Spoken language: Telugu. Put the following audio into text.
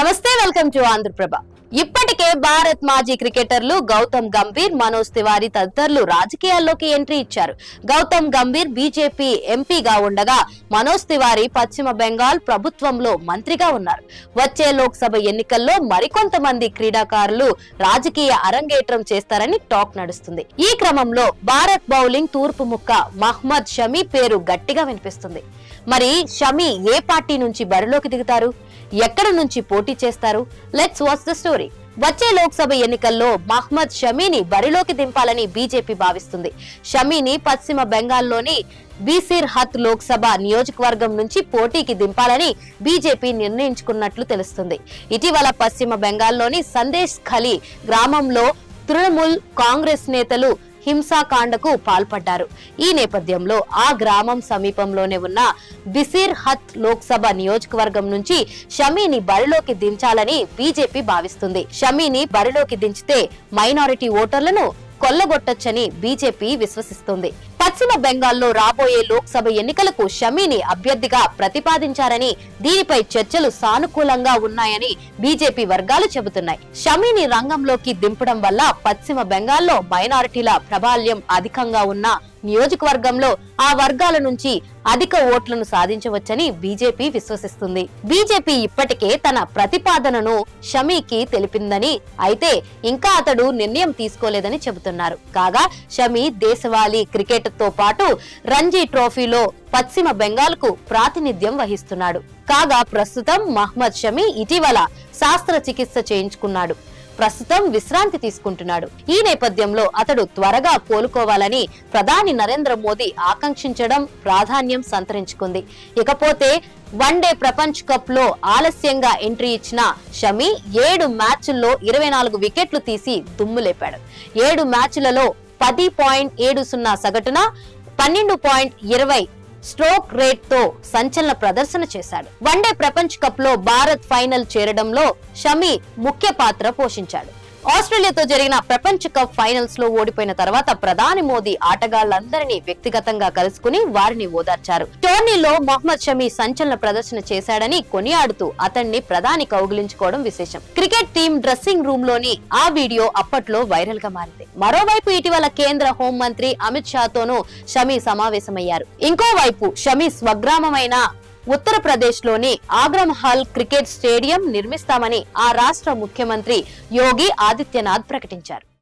నమస్తే వెల్కమ్ టు ఆంధ్రప్రభ ఇప్పటికే భారత్ మాజీ క్రికెటర్లు గౌతమ్ గంభీర్ మనోజ్ తివారీ తదితరులు రాజకీయాల్లోకి ఎంట్రీ ఇచ్చారు గౌతమ్ గంభీర్ బీజేపీ ఎంపీగా ఉండగా మనోజ్ తివారీ పశ్చిమ బెంగాల్ ప్రభుత్వంలో మంత్రిగా ఉన్నారు వచ్చే లోక్సభ ఎన్నికల్లో మరికొంతమంది క్రీడాకారులు రాజకీయ అరంగేట్రం చేస్తారని టాక్ నడుస్తుంది ఈ క్రమంలో భారత్ బౌలింగ్ తూర్పు ముక్క మహ్మద్ షమీ పేరు గట్టిగా వినిపిస్తుంది మరి షమీ ఏ పార్టీ నుంచి బరిలోకి దిగుతారు ఎక్కడ నుంచి పోటీ చేస్తారు లెట్స్ వాచ్ ద స్టోరీ వచ్చే లోక్సభ ఎన్నికల్లో మహ్మద్ షమీని బరిలోకి దింపాలని బీజేపీ భావిస్తుంది షమీని పశ్చిమ బెంగాల్లోని బీసీర్ హత్ లోక్సభ నియోజకవర్గం నుంచి పోటీకి దింపాలని బీజేపీ నిర్ణయించుకున్నట్లు తెలుస్తుంది ఇటీవల పశ్చిమ బెంగాల్లోని సందేశ్ ఖలీ గ్రామంలో తృణమూల్ కాంగ్రెస్ నేతలు హింసాకాండకు పాల్పడ్డారు ఈ నేపథ్యంలో ఆ గ్రామం సమీపంలోనే ఉన్న బిసిర్ హత్ లోక్సభ నియోజకవర్గం నుంచి షమీని బరిలోకి దించాలని బీజేపీ భావిస్తుంది షమీని బరిలోకి దించితే మైనారిటీ ఓటర్లను కొల్లగొట్టొచ్చని బీజేపీ విశ్వసిస్తుంది పశ్చిమ బెంగాల్లో రాబోయే లోక్సభ ఎన్నికలకు షమీని అభ్యర్థిగా ప్రతిపాదించారని దీనిపై చర్చలు సానుకూలంగా ఉన్నాయని బీజేపీ వర్గాలు చెబుతున్నాయి షమీని రంగంలోకి దింపడం వల్ల పశ్చిమ బెంగాల్లో మైనారిటీల ప్రాబల్యం అధికంగా ఉన్న నియోజకవర్గంలో ఆ వర్గాల నుంచి అధిక ఓట్లను సాధించవచ్చని బీజేపీ విశ్వసిస్తుంది బీజేపీ ఇప్పటికే తన ప్రతిపాదనను షమీకి తెలిపిందని అయితే ఇంకా అతడు నిర్ణయం తీసుకోలేదని చెబుతున్నారు కాగా షమీ దేశవాళీ క్రికెట్ తో పాటు రంజీ ట్రోఫీలో పశ్చిమ బెంగాల్ కు ప్రాతినిధ్యం వహిస్తున్నాడు కాగా ప్రస్తుతం మహ్మద్ షమీ ఇటీవల శాస్త్ర చికిత్స చేయించుకున్నాడు ప్రస్తుతం విశ్రాంతి తీసుకుంటున్నాడు ఈ నేపథ్యంలో అతడు త్వరగా కోలుకోవాలని ప్రధాని నరేంద్ర మోదీ ఆకాంక్షించడం ప్రాధాన్యం సంతరించుకుంది ఇకపోతే వన్డే ప్రపంచ్ కప్ లో ఆలస్యంగా ఎంట్రీ ఇచ్చిన షమి ఏడు మ్యాచ్ల్లో ఇరవై నాలుగు వికెట్లు తీసి దుమ్ము లేపాడు ఏడు మ్యాచ్లలో పది పాయింట్ ఏడు సున్నా సగటున పన్నెండు పాయింట్ ఇరవై స్ట్రోక్ రేట్ తో సంచలన ప్రదర్శన చేశాడు వన్డే ప్రపంచ్ కప్ లో భారత్ ఫైనల్ చేరడంలో షమి ముఖ్య పాత్ర పోషించాడు ఆస్ట్రేలియాతో జరిగిన ప్రపంచ కప్ ఫైనల్స్ లో ఓడిపోయిన తర్వాత ప్రధాని మోదీ ఆటగాళ్లందరినీ వ్యక్తిగతంగా కలుసుకుని వారిని ఓదార్చారు టోర్నీలో మొహమ్మద్ షమీ సంచలన ప్రదర్శన చేశాడని కొనియాడుతూ అతన్ని ప్రధాని కౌగిలించుకోవడం విశేషం క్రికెట్ టీం డ్రెస్సింగ్ రూమ్ లోని ఆ వీడియో అప్పట్లో వైరల్ గా మారింది మరోవైపు ఇటీవల కేంద్ర హోంమంత్రి అమిత్ షాతోనూ షమీ సమావేశమయ్యారు ఇంకోవైపు షమీ స్వగ్రామమైన ఉత్తరప్రదేశ్ లోని ఆగ్రమహల్ క్రికెట్ స్టేడియం నిర్మిస్తామని ఆ రాష్ట్ర ముఖ్యమంత్రి యోగి ఆదిత్యనాథ్ ప్రకటించారు